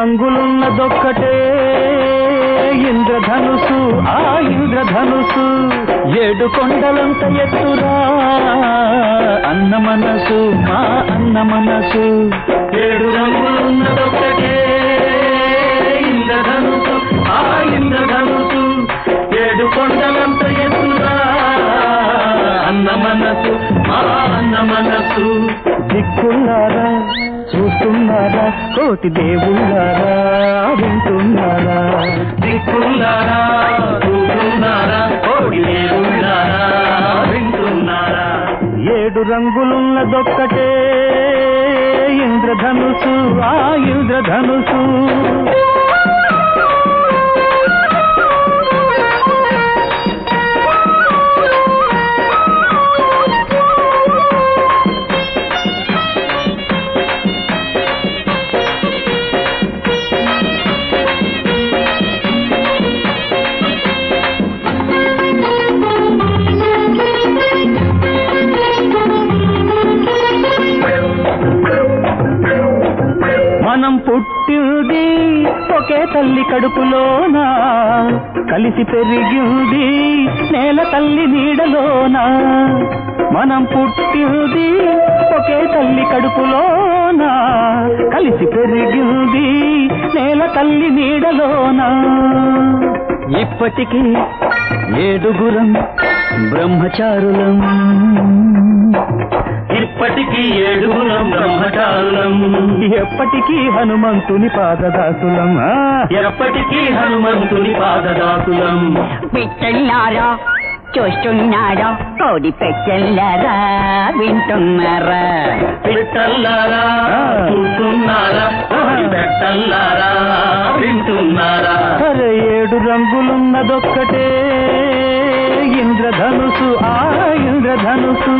రంగులున్నదొక్కటే ఇంద్రధనుసు ఆ ఇంద్రధనుసు ఏడు కొండలంత ఎత్తురా అన్న మనసు మా అన్న మనసు ఏడు రంగులున్నదొక్కటే ఇంద్రధనుసు ఆ ఇంద్రధనుసు ఏడు కొండలంత ఎత్తురా అన్న మనసు మా అన్న మనసు దిక్కున్నారా చూస్తున్నారా కోటి దేవుళ్ళారా వింటున్నారా దిక్కున్నారా చూస్తున్నారా కోటి దేవుళ్ళారా వింటున్నారా ఏడు రంగులున్నదొక్కటే ఇంద్రధనుసు ఆ ఇంద్రధనుసు మనం పుట్టింది ఒకే తల్లి కడుపులోన కలిసి పెరిగింది నేల తల్లి నీడలోన మనం పుట్టింది ఒకే తల్లి కడుపులోన కలిసి పెరిగింది నేల తల్లి నీడలోన ఇప్పటికీ ఏడుగురం బ్రహ్మచారులం ఇప్పటికీ ఏడుగురం బ్రహ్మచారులం ఎప్పటికీ హనుమంతుని పాదదాసులం ఆ, ఎప్పటికీ హనుమంతుని పాదదాసులం పిచ్చల్లారా చూస్తున్నారా కోడి పెట్టెల్లారా వింటున్నారా పిట్టల్లారా చూస్తున్నారా కోడి పెట్టల్లారా వింటున్నారా అరే ఏడు రంగులున్నదొక్కటే ఇంద్రధనుసు ఆ ఇంద్రధనుసు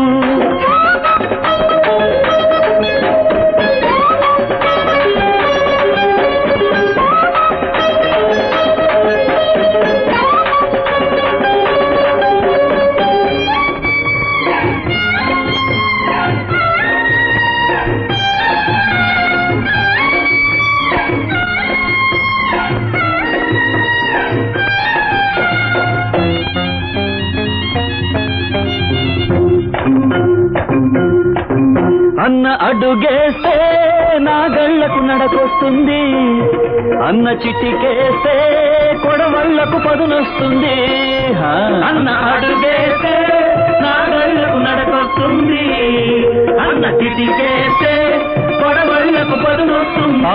అన్న అడుగేస్తే నా గళ్ళకు నడకొస్తుంది అన్న చిటికేస్తే కొడవళ్ళకు పదునొస్తుంది హా. అన్న అడుగేస్తే నా గళ్ళకు నడకొస్తుంది అన్న చిటికేస్తే కొడవళ్ళకు పదునొస్తుంది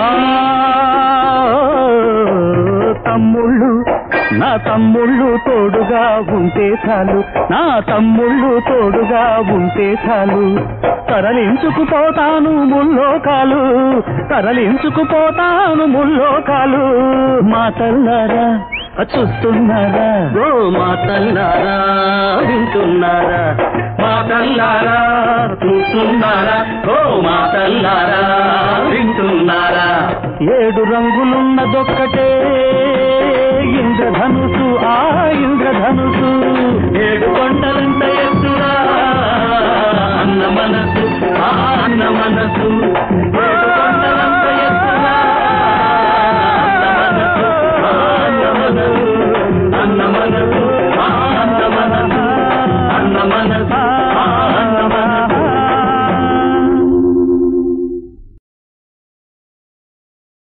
తమ్ముళ్ళు నా తమ్ముళ్ళు తోడుగా ఉంటే చాలు నా తమ్ముళ్ళు తోడుగా ఉంటే చాలు తరలించుకుపోతాను ముల్లోకాలు తరలించుకుపోతాను ముల్లోకాలు మా తల్లారా చూస్తున్నారా ఓ మా తల్లారా వింటున్నారా మా తల్లారా చూస్తున్నారా ఓ మా తల్లారా వింటున్నారా ఏడు రంగులున్నదొక్కటే ఇంద్రధనుసు ఆ ఇంద్రధనుసు ఏడు కొండలంత ఎత్తురా అన్న మనసు ఆ అన్న మనసు